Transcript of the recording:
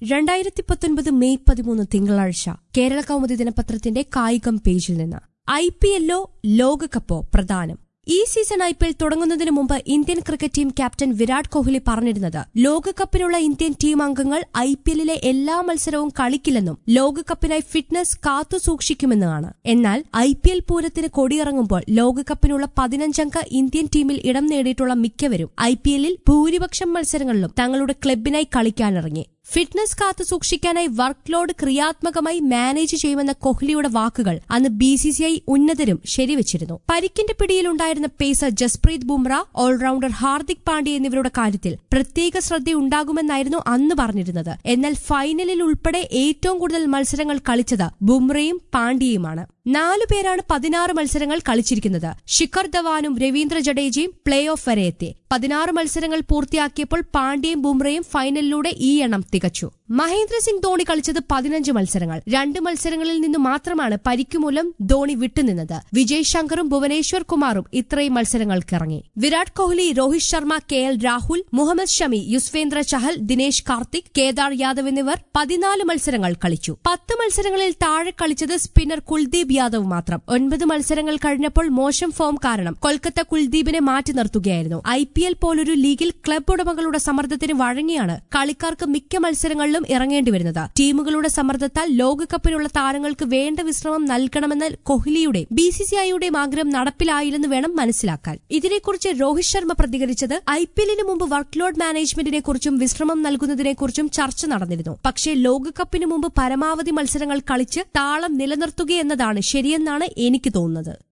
രണ്ടായിരത്തി പത്തൊൻപത് മെയ് പതിമൂന്ന് തിങ്കളാഴ്ച കേരള കൗമുദി ദിനപത്രത്തിന്റെ കായികം പേജിൽ നിന്ന് ഐ പി എല്ലോ ലോകകപ്പോ പ്രധാനം ഈ സീസൺ ഐ പി എൽ തുടങ്ങുന്നതിന് മുമ്പ് Indian cricket team captain Virat Kohli പറഞ്ഞിരുന്നത് ലോകകപ്പിനുള്ള ഇന്ത്യൻ ടീം അംഗങ്ങൾ ഐ പി എല്ലിലെ എല്ലാ മത്സരവും കളിക്കില്ലെന്നും ലോകകപ്പിനായി ഫിറ്റ്നസ് കാത്തു സൂക്ഷിക്കുമെന്നുമാണ് എന്നാൽ ഐ പി എൽ പൂരത്തിന് കൊടിയിറങ്ങുമ്പോൾ ലോകകപ്പിനുള്ള പതിനഞ്ചംഗ ഇന്ത്യൻ ടീമിൽ ഇടം നേടിയിട്ടുള്ള മിക്കവരും ഐ പി എല്ലിൽ ഭൂരിപക്ഷം മത്സരങ്ങളിലും തങ്ങളുടെ ക്ലബിനായി കളിക്കാനിറങ്ങി ഫിറ്റ്നസ് കാത്തു സൂക്ഷിക്കാനായി വർക്ക് ലോഡ് ക്രിയാത്മകമായി മാനേജ് ചെയ്യുമെന്ന കോഹ്ലിയുടെ വാക്കുകൾ അന്ന് ബി സി സി ഐ ഉന്നതരും ശരിവച്ചിരുന്നു പരിക്കിന്റെ പിടിയിലുണ്ടായിരുന്ന പേസർ ജസ്പ്രീത് ബുംറ ഓൾറൌണ്ടർ ഹാർദിക് പാണ്ഡ്യ എന്നിവരുടെ കാര്യത്തിൽ പ്രത്യേക ശ്രദ്ധയുണ്ടാകുമെന്നായിരുന്നു അന്ന് പറഞ്ഞിരുന്നത് എന്നാൽ ഫൈനലിൽ ഉൾപ്പെടെ ഏറ്റവും കൂടുതൽ മത്സരങ്ങൾ കളിച്ചത് ബുംറയും പാണ്ഡ്യയുമാണ് നാലു പേരാണ് പതിനാറ് മത്സരങ്ങൾ കളിച്ചിരിക്കുന്നത് ശിഖർ ധവാനും രവീന്ദ്ര ജഡേജയും പ്ലേ ഓഫ് വരെ എത്തി പതിനാറ് മത്സരങ്ങൾ പൂർത്തിയാക്കിയപ്പോൾ പാണ്ഡ്യയും ബുംറയും ഫൈനലിലൂടെ ഈ എണ്ണം തികച്ചു മഹേന്ദ്ര സിംഗ് ധോണി കളിച്ചത് പതിനഞ്ച് മത്സരങ്ങൾ രണ്ട് മത്സരങ്ങളിൽ നിന്ന് മാത്രമാണ് പരിക്കുമൂലം ധോണി വിട്ടുനിന്നത് വിജയ് ശങ്കറും ഭുവനേശ്വർ കുമാറും ഇത്രയും മത്സരങ്ങൾക്കിറങ്ങി വിരാട് കോഹ്ലി രോഹിത് ശർമ്മ കെ എൽ രാഹുൽ മുഹമ്മദ് ഷമി യുസ്വേന്ദ്ര ചഹൽ ദിനേശ് കാർത്തിക് കേദാർ യാദവ് എന്നിവർ പതിനാല് മത്സരങ്ങൾ കളിച്ചു പത്ത് മത്സരങ്ങളിൽ താഴെ കളിച്ചത് സ്പിന്നർ കുൽദീപ് യാദവ് മാത്രം ഒൻപത് മത്സരങ്ങൾ കഴിഞ്ഞപ്പോൾ മോശം ഫോം കാരണം കൊൽക്കത്ത കുൽദീപിനെ മാറ്റി നിർത്തുകയായിരുന്നു ഐ പി എൽ പോലൊരു ലീഗിൽ ക്ലബ് ഉടമകളുടെ സമ്മർദ്ദത്തിന് വഴങ്ങിയാണ് കളിക്കാർക്ക് മിക്ക മത്സരങ്ങളിലും ഇറങ്ങേണ്ടി വരുന്നത് ടീമുകളുടെ സമ്മർദ്ദത്താൽ ലോകകപ്പിനുള്ള താരങ്ങൾക്ക് വേണ്ട വിശ്രമം നൽകണമെന്ന കോഹ്ലിയുടെ ബി സി സി ഐയുടെയും ആഗ്രഹം നടപ്പിലായില്ലെന്ന് വേണം മനസ്സിലാക്കാൻ ഇതിനെക്കുറിച്ച് രോഹിത് ശർമ്മ പ്രതികരിച്ചത് ഐ പി എല്ലിന് മുമ്പ് വർക്ക് ലോഡ് മാനേജ്മെന്റിനെ കുറിച്ചും വിശ്രമം നൽകുന്നതിനെക്കുറിച്ചും ചർച്ച നടന്നിരുന്നു പക്ഷേ ലോകകപ്പിന് മുമ്പ് പരമാവധി മത്സരങ്ങൾ കളിച്ച് താളം നിലനിർത്തുകയെന്നതാണ് ശരിയെന്നാണ് എനിക്ക് തോന്നുന്നത്